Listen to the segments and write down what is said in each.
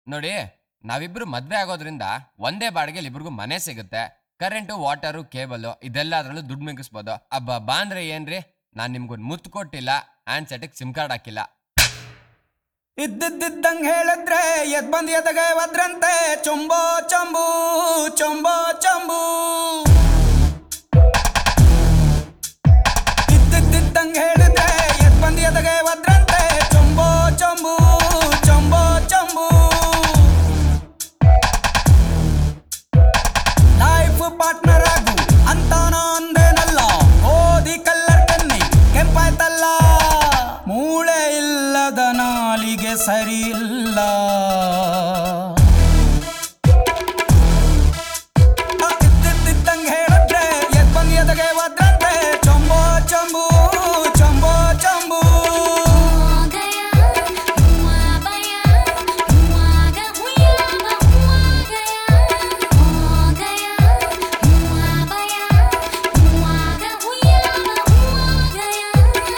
ನೋಡಿ ನಾವಿಬ್ರು ಮದ್ವೆ ಆಗೋದ್ರಿಂದ ಒಂದೇ ಬಾಡಿಗೆಲಿ ಇಬ್ರಿಗೂ ಮನೆ ಸಿಗುತ್ತೆ ಕರೆಂಟು ವಾಟರು ಕೇಬಲ್ ಇದೆಲ್ಲ ಅದ್ರಲ್ಲೂ ದುಡ್ಡು ಮಿಗಿಸ್ಬೋದು ಅಬ್ಬ ಬಾ ಅಂದ್ರೆ ಏನ್ರಿ ನಾನ್ ನಿಮ್ಗೊಂದು ಮುತ್ತು ಕೊಟ್ಟಿಲ್ಲ ಹ್ಯಾಂಡ್ ಸೆಟಿಗೆ ಸಿಮ್ ಕಾರ್ಡ್ ಹಾಕಿಲ್ಲ ಇದ್ದಿದ್ದಂಗ್ ಹೇಳಿದ್ರೆ ಎದ್ ಬಂದ್ ಎದಗೆ ಒದ್ರಂತೆ ಚೊಂಬೋ ಚಂಬು ಚೊಂಬೋ ಚಂಬು ಇದ್ದಿದ್ದಂಗ್ ಹೇಳಿದ್ರೆ ಎದ್ ಬಂದ್ ಎದಗೆ ಒದ್ರಂತೆ ಚೊಂಬೋ ಚಂಬು ಚೊಂಬೋ ಚಂಬು ಲೈಫ್ ಪಾರ್ಟ್ನರ್ ಆಗು ಅಂತಾನ ಅಂದೇನಲ್ಲ ಓದಿ ಕಲ್ಲರ್ ಕನ್ನಿ ಕೆಂಪಾಯ್ತಲ್ಲ ಮೂಳೆ ಇಲ್ಲದ ನಾಲಿಗೆ ಸರಿ ಇಲ್ಲ ಆ ಇದ್ದಿದ್ದಂಗ್ ಹೇಳಿದ್ರೆ ಎದ್ ಬಂದ್ ಎದಗೆ ಒದ್ರಂತೆ ಚೊಂಬೋ ಚಂಬು ಚೊಂಬೋ ಚಂಬು गया हुआ बया हुआ गा हुआ बा हुआ गया हो गया हुआ बया हुआ गा हुआ बा हुआ गया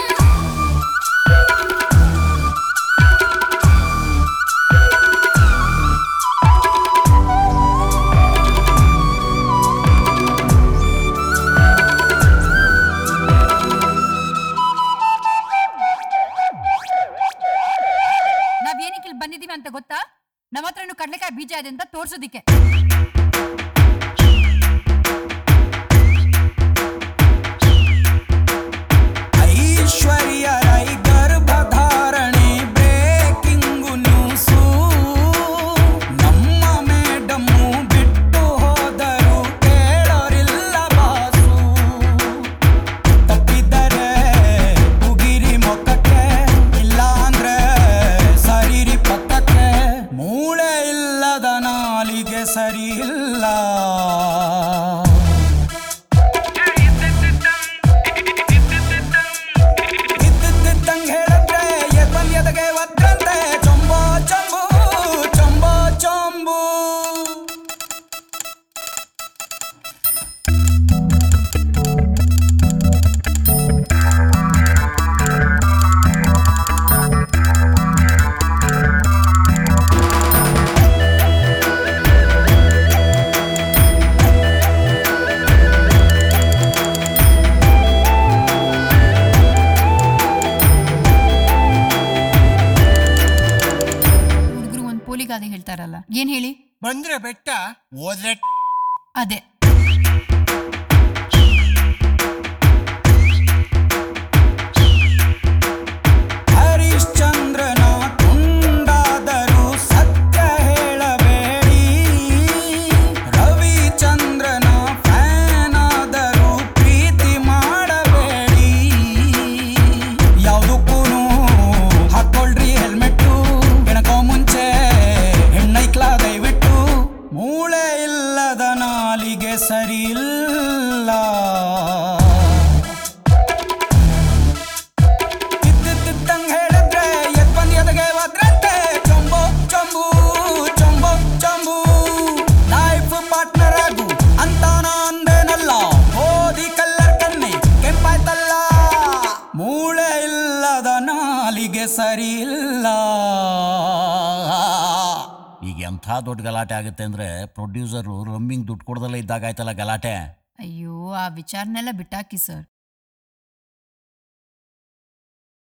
ನಾವ್ ಏನಕ್ಕೆ ಇಲ್ಲಿ ಬಂದಿದೀವಿ ಅಂತ ಗೊತ್ತಾ ನಮ್ಮ ಹತ್ರನು ಕಡ್ಲೆಕಾಯಿ ಬೀಜ ಇದೆ ಅಂತ ತೋರ್ಸೋದಿಕ್ಕೆ ಐಶ್ವರ್ಯ ರೈ ಗರ್ಭಧಾರಣೆ ಬ್ರೇಕಿಂಗು ನ್ಯೂಸು ನಮ್ಮ ಮೇಡಮ್ಮು ಬಿಟ್ಟು ಹೋದರು ಕೇಳೋರಿಲ್ಲ ಬಾಸು ತಪ್ಪಿದರೆ ಉಗಿರಿ ಮೊಕ್ಕಕ್ಕೆ ಇಲ್ಲ ಅಂದ್ರೆ ಸರಿರಿ ಪಕ್ಕಕ್ಕೆ ಮೂಳೆ ಇಲ್ಲದ ನಾಲಿಗೆ ಸರಿ ಇಲ್ಲ ಇದ್ದಿದ್ದಂಗ್ ಹೇಳಿದ್ರೆ ಎದ್ಬಂದ್ ಎದಗೆ ಒದ್ರಂತೆ ಚೊಂಬೋ ಚಂಬು ಚೊಂಬೋ ಚೊಂಬು ಹುಡುಗರು ಒಂದ್ ಪೋಲಿಗಾದೆ ಹೇಳ್ತಾರಲ್ಲ ಏನ್ ಹೇಳಿ ಬಂದ್ರೆ ಬೆಟ್ಟ ಹೋದ್ರೆ ಅದೇ ಹರಿಶ್ಚಂದ್ರನ ತುಂಡಾದರೂ ಸತ್ಯ ಹೇಳಬೇಡಿ ರವಿಚಂದ್ರನ ಫ್ಯಾನ್ ಆದರೂ ಪ್ರೀತಿ ಮಾಡಬೇಡಿ ಯಾವುದಕ್ಕೂ ಹಾಕೊಳ್ರಿ ಹೆಲ್ಮೆಟ್ಟು ಎಣಕೋ ಮುಂಚೆ ಹೆಣ್ಣೈಕ್ಲ ದಯವಿಟ್ಟು ಮೂಳೆ ಇಲ್ಲದ ನಾಲಿಗೆ ಸರಿ ಇಲ್ಲ ಇದ್ದಿದ್ದಂಗ್ ಹೇಳಿದ್ರೆ ಎದ್ ಬಂದ್ ಎದಗೆ ಒದ್ರಂತೆ ಚೊಂಬೋ ಚಂಬು ಚೊಂಬೋ ಚಂಬು ಲೈಫ್ ಪಾರ್ಟ್ನರ್ ಆಗು ಅಂತಾನ ಅಂದೇನಲ್ಲ ಓದಿ ಕಲ್ಲರ್ ಕನ್ನಿ ಕೆಂಪಾಯ್ತಲ್ಲ ಮೂಳೆ ಇಲ್ಲದ ನಾಲಿಗೆ ಸರಿ ಇಲ್ಲ ಈಗ ಎಂಥ ದೊಡ್ಡ ಗಲಾಟೆ ಆಗುತ್ತೆ ಅಂದ್ರೆ ಪ್ರೊಡ್ಯೂಸರು ರಮ್ಮಿಂಗ್ ದುಡ್ಡು ಕೊಡ್ದಲ್ಲ ಇದ್ದಾಗ ಆಯ್ತಲ್ಲ ಗಲಾಟೆ ಅಯ್ಯೋ ಆ ವಿಚಾರನೆಲ್ಲ ಬಿಟ್ಟಾಕಿ ಸರ್